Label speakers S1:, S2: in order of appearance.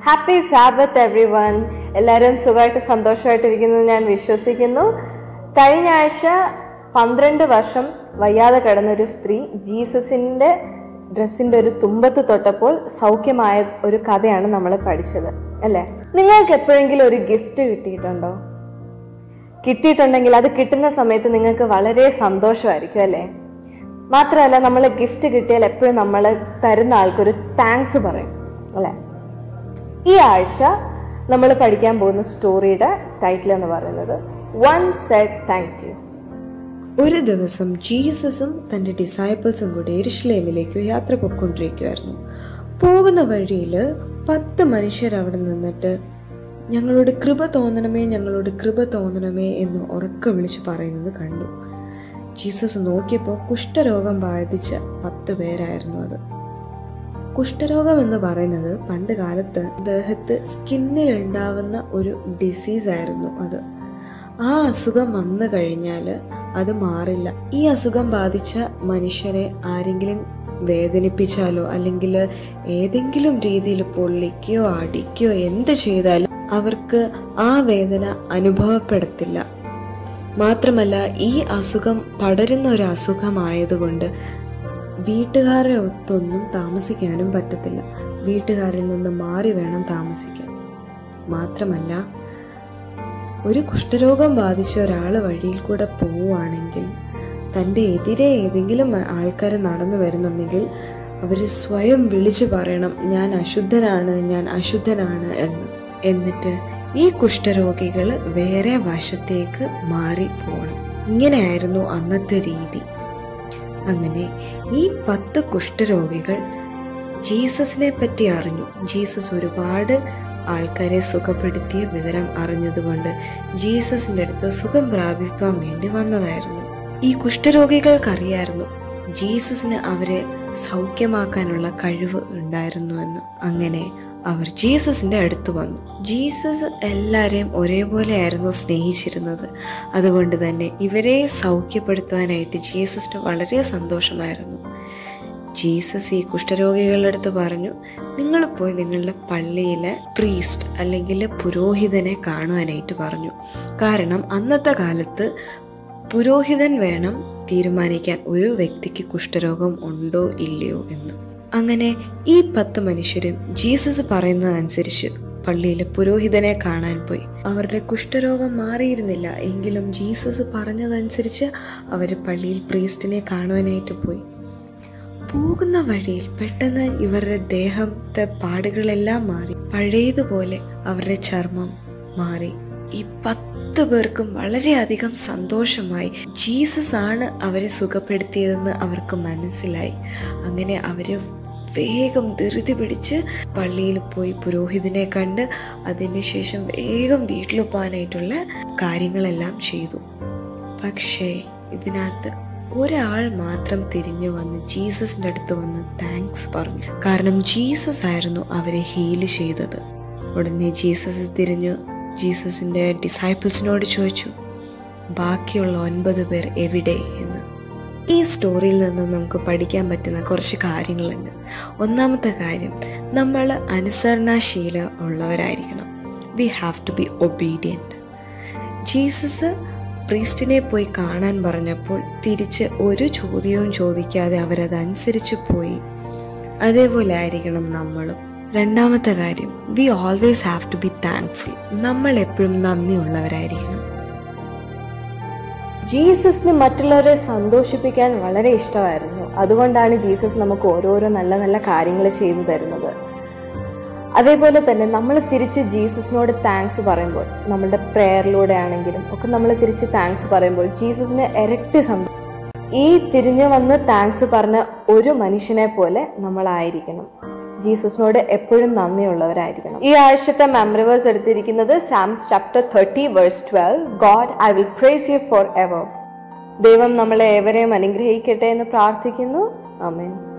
S1: happy Sabbath every one എല്ലാവരും സുഖമായിട്ട് സന്തോഷമായിട്ടിരിക്കുന്നു ഞാൻ വിശ്വസിക്കുന്നു കഴിഞ്ഞ ആഴ്ച പന്ത്രണ്ട് വർഷം വയ്യാതെ കിടന്നൊരു സ്ത്രീ ജീസസിൻ്റെ ഡ്രസ്സിൻ്റെ ഒരു തുമ്പത്ത് തൊട്ടപ്പോൾ സൗഖ്യമായ ഒരു കഥയാണ് നമ്മൾ പഠിച്ചത് അല്ലേ നിങ്ങൾക്ക് എപ്പോഴെങ്കിലും ഒരു ഗിഫ്റ്റ് കിട്ടിയിട്ടുണ്ടോ കിട്ടിയിട്ടുണ്ടെങ്കിൽ അത് കിട്ടുന്ന സമയത്ത് നിങ്ങൾക്ക് വളരെ സന്തോഷമായിരിക്കും അല്ലേ മാത്രമല്ല നമ്മൾ ഗിഫ്റ്റ് കിട്ടിയാൽ എപ്പോഴും നമ്മൾ തരുന്ന ആൾക്കൊരു താങ്ക്സ് പറയും അല്ലേ ഈ ആഴ്ച നമ്മൾ പഠിക്കാൻ പോകുന്ന സ്റ്റോറിയുടെ ടൈറ്റിൽ എന്ന് പറയുന്നത് വൺ സെഡ് താങ്ക് യു
S2: ഒരു ദിവസം ജീസസും തൻ്റെ ഡിസൈപ്പിൾസും കൂടി എരുഷലേമിലേക്ക് യാത്ര പൊയ്ക്കൊണ്ടിരിക്കുമായിരുന്നു പോകുന്ന വഴിയിൽ പത്ത് മനുഷ്യർ അവിടെ നിന്നിട്ട് ഞങ്ങളോട് കൃപ തോന്നണമേ ഞങ്ങളോട് കൃപ തോന്നണമേ എന്ന് ഉറക്കെ വിളിച്ച് പറയുന്നത് കണ്ടു ജീസസ് നോക്കിയപ്പോൾ കുഷ്ഠരോഗം ബാധിച്ച പത്ത് പേരായിരുന്നു അത് കുഷ്ഠരോഗം എന്ന് പറയുന്നത് പണ്ട് കാലത്ത് ദേഹത്ത് സ്കിന്നിൽ ഉണ്ടാവുന്ന ഒരു ഡിസീസ് ആയിരുന്നു അത് ആ അസുഖം വന്നു കഴിഞ്ഞാൽ അത് മാറില്ല ഈ അസുഖം ബാധിച്ച മനുഷ്യരെ ആരെങ്കിലും വേദനിപ്പിച്ചാലോ അല്ലെങ്കിൽ ഏതെങ്കിലും രീതിയിൽ പൊള്ളിക്കുകയോ അടിക്കുകയോ എന്ത് ചെയ്താലും അവർക്ക് ആ വേദന അനുഭവപ്പെടത്തില്ല മാത്രമല്ല ഈ അസുഖം പടരുന്ന ഒരു അസുഖമായതുകൊണ്ട് വീട്ടുകാരെ ഒത്തൊന്നും താമസിക്കാനും പറ്റത്തില്ല വീട്ടുകാരിൽ നിന്ന് മാറി വേണം താമസിക്കാൻ മാത്രമല്ല ഒരു കുഷ്ഠരോഗം ബാധിച്ച ഒരാൾ വഴിയിൽ കൂടെ പോവുകയാണെങ്കിൽ തൻ്റെ എതിരെ ഏതെങ്കിലും ആൾക്കാർ നടന്നു വരുന്നുണ്ടെങ്കിൽ അവർ സ്വയം വിളിച്ചു പറയണം ഞാൻ അശുദ്ധനാണ് ഞാൻ അശുദ്ധനാണ് എന്ന് എന്നിട്ട് ഈ കുഷ്ഠരോഗികൾ വേറെ വശത്തേക്ക് മാറി പോകണം ഇങ്ങനെയായിരുന്നു അന്നത്തെ രീതി അങ്ങനെ ഈ പത്ത് കുഷ്ഠരോഗികൾ ജീസസിനെ പറ്റി അറിഞ്ഞു ജീസസ് ഒരുപാട് ആൾക്കാരെ സുഖപ്പെടുത്തിയ വിവരം അറിഞ്ഞതുകൊണ്ട് ജീസസിൻ്റെ അടുത്ത് സുഖം പ്രാപിക്കാൻ വേണ്ടി വന്നതായിരുന്നു ഈ കുഷ്ഠരോഗികൾക്കറിയായിരുന്നു ജീസസിന് അവരെ സൗഖ്യമാക്കാനുള്ള കഴിവ് ഉണ്ടായിരുന്നു എന്ന് അങ്ങനെ അവർ ജീസസിന്റെ അടുത്ത് വന്നു ജീസസ് എല്ലാവരെയും ഒരേപോലെയായിരുന്നു സ്നേഹിച്ചിരുന്നത് അതുകൊണ്ട് തന്നെ ഇവരെ സൗഖ്യപ്പെടുത്തുവാനായിട്ട് ജീസസിന് വളരെ സന്തോഷമായിരുന്നു ജീസസ് ഈ കുഷ്ഠരോഗികളുടെ അടുത്ത് പറഞ്ഞു നിങ്ങൾ പോയി നിങ്ങളുടെ പള്ളിയിലെ പ്രീസ്റ്റ് അല്ലെങ്കിൽ പുരോഹിതനെ കാണുവാനായിട്ട് പറഞ്ഞു കാരണം അന്നത്തെ കാലത്ത് പുരോഹിതൻ വേണം തീരുമാനിക്കാൻ ഒരു വ്യക്തിക്ക് കുഷ്ഠരോഗം ഉണ്ടോ ഇല്ലയോ എന്ന് അങ്ങനെ ഈ പത്ത് മനുഷ്യരും ജീസസ് പറയുന്നതനുസരിച്ച് പള്ളിയിലെ പുരോഹിതനെ കാണാൻ പോയി അവരുടെ കുഷ്ഠരോഗം മാറിയിരുന്നില്ല എങ്കിലും ജീസസ് പറഞ്ഞതനുസരിച്ച് അവർ പള്ളിയിൽ പ്രീസ്റ്റിനെ കാണുവാനായിട്ട് പോയി പോകുന്ന വഴിയിൽ പെട്ടെന്ന് ഇവരുടെ ദേഹത്തെ പാടുകളെല്ലാം മാറി പഴയതുപോലെ അവരുടെ ചർമ്മം മാറി ഈ പത്ത് പേർക്കും വളരെയധികം സന്തോഷമായി ജീസസ് ആണ് അവരെ സുഖപ്പെടുത്തിയതെന്ന് അവർക്ക് മനസ്സിലായി അങ്ങനെ അവര് വേഗം ധൃതി പിടിച്ച് പള്ളിയിൽ പോയി പുരോഹിതനെ കണ്ട് അതിനുശേഷം വേഗം വീട്ടിൽ പോകാനായിട്ടുള്ള കാര്യങ്ങളെല്ലാം ചെയ്തു പക്ഷേ ഇതിനകത്ത് ഒരാൾ മാത്രം തിരിഞ്ഞു വന്ന് ജീസസിൻ്റെ അടുത്ത് വന്ന് താങ്ക്സ് പറഞ്ഞു കാരണം ജീസസ് ആയിരുന്നു അവരെ ഹീല് ചെയ്തത് ഉടനെ ജീസസ് തിരിഞ്ഞു ജീസസിൻ്റെ ഡിസൈപ്പിൾസിനോട് ചോദിച്ചു ബാക്കിയുള്ള ഒൻപത് പേർ എവിടെ എന്ന് ഈ സ്റ്റോറിയിൽ നിന്ന് നമുക്ക് പഠിക്കാൻ പറ്റുന്ന കുറച്ച് കാര്യങ്ങളുണ്ട് ഒന്നാമത്തെ കാര്യം നമ്മൾ അനുസരണാശീല ഉള്ളവരായിരിക്കണം we have to be obedient Jesus പ്രീസ്റ്റിനെ പോയി കാണാൻ പറഞ്ഞപ്പോൾ തിരിച്ച് ഒരു ചോദ്യവും ചോദിക്കാതെ അവരതനുസരിച്ച് പോയി അതേപോലെ ആയിരിക്കണം നമ്മളും രണ്ടാമത്തെ കാര്യം we always have to be thankful നമ്മൾ എപ്പോഴും നന്ദിയുള്ളവരായിരിക്കണം
S1: ജീസസിന് മറ്റുള്ളവരെ സന്തോഷിപ്പിക്കാൻ വളരെ ഇഷ്ടമായിരുന്നു അതുകൊണ്ടാണ് ജീസസ് നമുക്ക് ഓരോരോ നല്ല നല്ല കാര്യങ്ങൾ ചെയ്തു തരുന്നത് അതേപോലെ തന്നെ നമ്മൾ തിരിച്ച് ജീസസിനോട് താങ്ക്സ് പറയുമ്പോൾ നമ്മുടെ പ്രെയറിലൂടെ ആണെങ്കിലും ഒക്കെ നമ്മൾ തിരിച്ച് താങ്ക്സ് പറയുമ്പോൾ ജീസസിന് ഇരട്ടി സന്തോഷം ഈ തിരിഞ്ഞു വന്ന് താങ്ക്സ് പറഞ്ഞ ഒരു മനുഷ്യനെ പോലെ നമ്മളായിരിക്കണം ജീസസിനോട് എപ്പോഴും നന്ദിയുള്ളവരായിരിക്കണം ഈ ആഴ്ചത്തെ മെമ്മറി വേഴ്സ് എടുത്തിരിക്കുന്നത് Psalms chapter thirty verse twelve God I will praise you for ever ദൈവം നമ്മളെ ഏവരെയും അനുഗ്രഹിക്കട്ടെ എന്ന് പ്രാർത്ഥിക്കുന്നു ആമേൻ